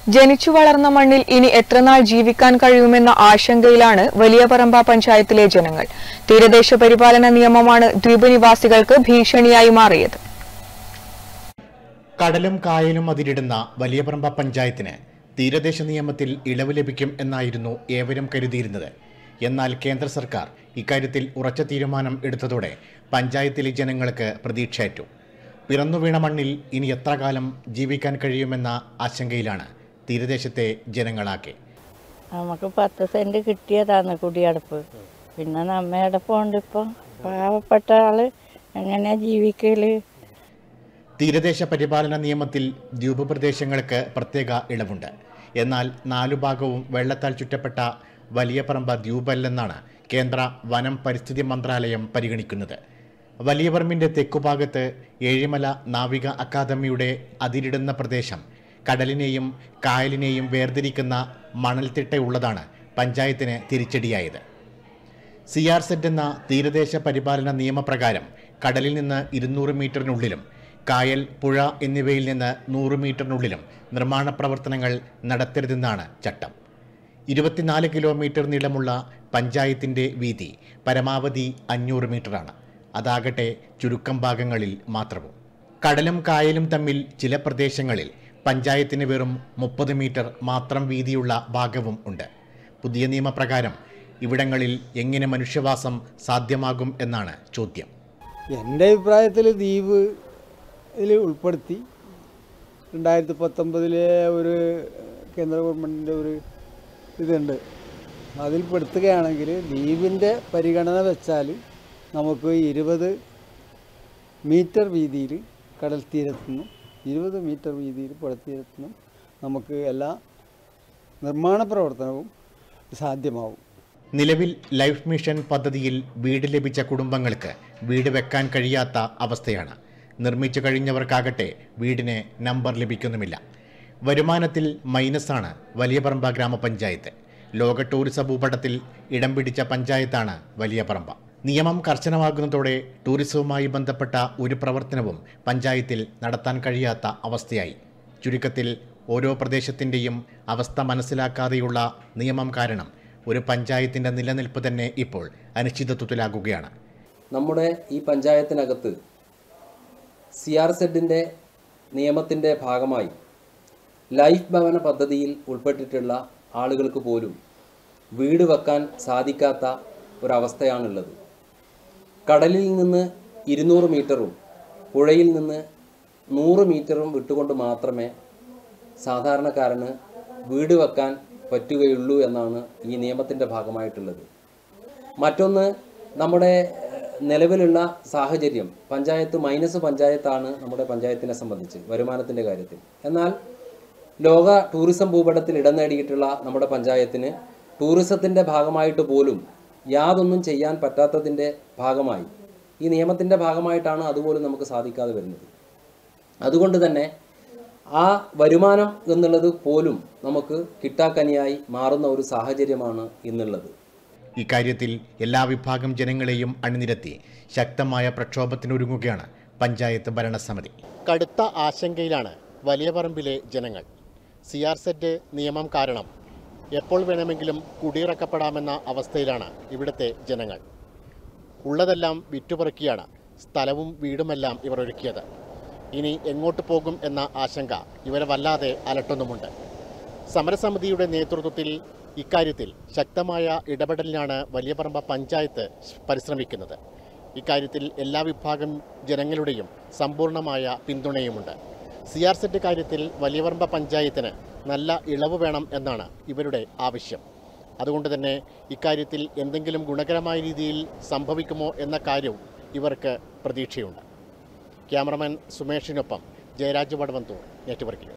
ജനിച്ചു വളർന്ന മണ്ണിൽ ഇനി എത്രനാൾ ജീവിക്കാൻ കഴിയുമെന്ന ആശങ്കയിലാണ് വലിയ പറമ്പ പഞ്ചായത്തിലെ ജനങ്ങൾ തീരദേശ പരിപാലന നിയമമാണ് ദ്വീപ് നിവാസികൾക്ക് ഭീഷണിയായി മാറിയത് കടലും കായലും അതിരിടുന്ന വലിയപറമ്പ പഞ്ചായത്തിന് തീരദേശ നിയമത്തിൽ ഇളവ് ലഭിക്കും എന്നായിരുന്നു ഏവരും കരുതിയിരുന്നത് എന്നാൽ കേന്ദ്ര സർക്കാർ ഇക്കാര്യത്തിൽ ഉറച്ച തീരുമാനം എടുത്തതോടെ പഞ്ചായത്തിലെ ജനങ്ങൾക്ക് പ്രതീക്ഷയേറ്റു പിറന്നു വീണ മണ്ണിൽ ഇനി എത്ര കാലം ജീവിക്കാൻ കഴിയുമെന്ന ആശങ്കയിലാണ് തീരദേശത്തെ ജനങ്ങളാകെ നമുക്ക് പത്ത് സെന്റ് കിട്ടിയതാണ് കുടിയടപ്പ് പിന്നെ നമ്മയടപ്പുണ്ട് ഇപ്പോൾ പാവപ്പെട്ട ആള് എങ്ങനെയാ ജീവിക്കല് തീരദേശ പരിപാലന നിയമത്തിൽ ദ്വീപ് പ്രദേശങ്ങൾക്ക് പ്രത്യേക ഇളവുണ്ട് എന്നാൽ നാലു ഭാഗവും വെള്ളത്താൽ ചുറ്റപ്പെട്ട വലിയ പറമ്പ ദ്വീപല്ലെന്നാണ് കേന്ദ്ര വനം പരിസ്ഥിതി മന്ത്രാലയം പരിഗണിക്കുന്നത് വലിയ പറമ്പിൻ്റെ തെക്കുഭാഗത്ത് ഏഴിമല നാവിക അക്കാദമിയുടെ അതിരിടുന്ന പ്രദേശം കടലിനെയും കായലിനെയും വേർതിരിക്കുന്ന മണൽത്തിട്ടയുള്ളതാണ് പഞ്ചായത്തിന് തിരിച്ചടിയായത് സി ആർ സെറ്റ് എന്ന തീരദേശ പരിപാലന നിയമപ്രകാരം കടലിൽ നിന്ന് ഇരുന്നൂറ് മീറ്ററിനുള്ളിലും കായൽ പുഴ എന്നിവയിൽ നിന്ന് നൂറ് മീറ്ററിനുള്ളിലും നിർമ്മാണ പ്രവർത്തനങ്ങൾ നടത്തരുതെന്നാണ് ചട്ടം ഇരുപത്തിനാല് കിലോമീറ്റർ നീളമുള്ള പഞ്ചായത്തിൻ്റെ വീതി പരമാവധി അഞ്ഞൂറ് മീറ്ററാണ് അതാകട്ടെ ചുരുക്കം ഭാഗങ്ങളിൽ മാത്രവും കടലും കായലും തമ്മിൽ ചില പ്രദേശങ്ങളിൽ പഞ്ചായത്തിന് വെറും മുപ്പത് മീറ്റർ മാത്രം വീതിയുള്ള ഭാഗവും ഉണ്ട് പുതിയ നിയമപ്രകാരം ഇവിടങ്ങളിൽ എങ്ങനെ മനുഷ്യവാസം സാധ്യമാകും എന്നാണ് ചോദ്യം എൻ്റെ അഭിപ്രായത്തിൽ ദ്വീപ് ഇതിൽ ഉൾപ്പെടുത്തി രണ്ടായിരത്തി പത്തൊമ്പതിലെ ഒരു കേന്ദ്ര ഗവൺമെൻറ്റിൻ്റെ ഒരു ഇതുണ്ട് അതിൽ പെടുത്തുകയാണെങ്കിൽ ദ്വീപിൻ്റെ പരിഗണന വെച്ചാൽ നമുക്ക് ഇരുപത് മീറ്റർ വീതിയിൽ കടൽ തീരത്തുനിന്നും ഇരുപത് മീറ്റർ വീതിയിൽ പുഴത്തീരത്തുനിന്നും നമുക്ക് എല്ലാ നിർമ്മാണ പ്രവർത്തനവും സാധ്യമാവും നിലവിൽ ലൈഫ് മിഷൻ പദ്ധതിയിൽ വീട് ലഭിച്ച കുടുംബങ്ങൾക്ക് വീട് വെക്കാൻ കഴിയാത്ത അവസ്ഥയാണ് നിർമ്മിച്ചു കഴിഞ്ഞവർക്കാകട്ടെ വീടിന് നമ്പർ ലഭിക്കുന്നുമില്ല വരുമാനത്തിൽ മൈനസാണ് വലിയപറമ്പ ഗ്രാമപഞ്ചായത്ത് ലോക ടൂറിസം ഭൂപടത്തിൽ ഇടം പിടിച്ച പഞ്ചായത്താണ് വലിയപറമ്പ നിയമം കർശനമാകുന്നതോടെ ടൂറിസവുമായി ബന്ധപ്പെട്ട ഒരു പ്രവർത്തനവും പഞ്ചായത്തിൽ നടത്താൻ കഴിയാത്ത അവസ്ഥയായി ചുരുക്കത്തിൽ ഓരോ പ്രദേശത്തിൻ്റെയും അവസ്ഥ മനസ്സിലാക്കാതെയുള്ള നിയമം കാരണം ഒരു പഞ്ചായത്തിൻ്റെ നിലനിൽപ്പ് തന്നെ ഇപ്പോൾ അനിശ്ചിതത്വത്തിലാകുകയാണ് നമ്മുടെ ഈ പഞ്ചായത്തിനകത്ത് സി ആർ സെഡിൻ്റെ നിയമത്തിൻ്റെ ഭാഗമായി ലൈഫ് ഭവന പദ്ധതിയിൽ ഉൾപ്പെട്ടിട്ടുള്ള ആളുകൾക്ക് പോലും വീട് വെക്കാൻ സാധിക്കാത്ത ഒരവസ്ഥയാണുള്ളത് കടലിൽ നിന്ന് ഇരുന്നൂറ് മീറ്ററും പുഴയിൽ നിന്ന് നൂറ് മീറ്ററും വിട്ടുകൊണ്ട് മാത്രമേ സാധാരണക്കാരന് വീട് വെക്കാൻ പറ്റുകയുള്ളൂ എന്നാണ് ഈ നിയമത്തിൻ്റെ ഭാഗമായിട്ടുള്ളത് മറ്റൊന്ന് നമ്മുടെ ഏഹ്, നിലവിലുള്ള സാഹചര്യം പഞ്ചായത്ത് മൈനസ് പഞ്ചായത്താണ് നമ്മുടെ പഞ്ചായത്തിനെ സംബന്ധിച്ച് വരുമാനത്തിൻ്റെ കാര്യത്തിൽ എന്നാൽ ലോക ടൂറിസം ഭൂപടത്തിൽ ഇടം നേടിയിട്ടുള്ള നമ്മുടെ പഞ്ചായത്തിന് ടൂറിസത്തിൻ്റെ ഭാഗമായിട്ട് പോലും യാതൊന്നും ചെയ്യാൻ പറ്റാത്തതിൻ്റെ ഭാഗമായി ഈ നിയമത്തിൻ്റെ ഭാഗമായിട്ടാണ് അതുപോലും നമുക്ക് സാധിക്കാതെ വരുന്നത് അതുകൊണ്ട് തന്നെ ആ വരുമാനം എന്നുള്ളത് പോലും നമുക്ക് കിട്ടാക്കനിയായി മാറുന്ന ഒരു സാഹചര്യമാണ് ഇന്നുള്ളത് ഇക്കാര്യത്തിൽ എല്ലാ വിഭാഗം ജനങ്ങളെയും അണിനിരത്തി ശക്തമായ പ്രക്ഷോഭത്തിനൊരുങ്ങുകയാണ് പഞ്ചായത്ത് ഭരണസമിതി കടുത്ത ആശങ്കയിലാണ് വലിയ പറമ്പിലെ ജനങ്ങൾ സി ആർ സെറ്റ് നിയമം കാരണം എപ്പോൾ വേണമെങ്കിലും കുടിയിറക്കപ്പെടാമെന്ന അവസ്ഥയിലാണ് ഇവിടുത്തെ ജനങ്ങൾ ഉള്ളതെല്ലാം വിറ്റുപെറുക്കിയാണ് സ്ഥലവും വീടുമെല്ലാം ഇവർ ഒരുക്കിയത് ഇനി എങ്ങോട്ട് പോകും എന്ന ആശങ്ക ഇവരെ വല്ലാതെ അലട്ടുന്നുമുണ്ട് സമരസമിതിയുടെ നേതൃത്വത്തിൽ ഇക്കാര്യത്തിൽ ശക്തമായ ഇടപെടലിനാണ് വലിയപറമ്പ പഞ്ചായത്ത് പരിശ്രമിക്കുന്നത് ഇക്കാര്യത്തിൽ എല്ലാ വിഭാഗം ജനങ്ങളുടെയും സമ്പൂർണ്ണമായ പിന്തുണയുമുണ്ട് സി ആർ സെറ്റ് കാര്യത്തിൽ വലിയപറമ്പ പഞ്ചായത്തിന് നല്ല ഇളവ് വേണം എന്നാണ് ഇവരുടെ ആവശ്യം അതുകൊണ്ട് തന്നെ ഇക്കാര്യത്തിൽ എന്തെങ്കിലും ഗുണകരമായ രീതിയിൽ സംഭവിക്കുമോ എന്ന കാര്യവും ഇവർക്ക് പ്രതീക്ഷയുണ്ട് ക്യാമറമാൻ സുമേഷിനൊപ്പം ജയരാജ് വടവന്തൂർ നെറ്റ്വർക്കിൽ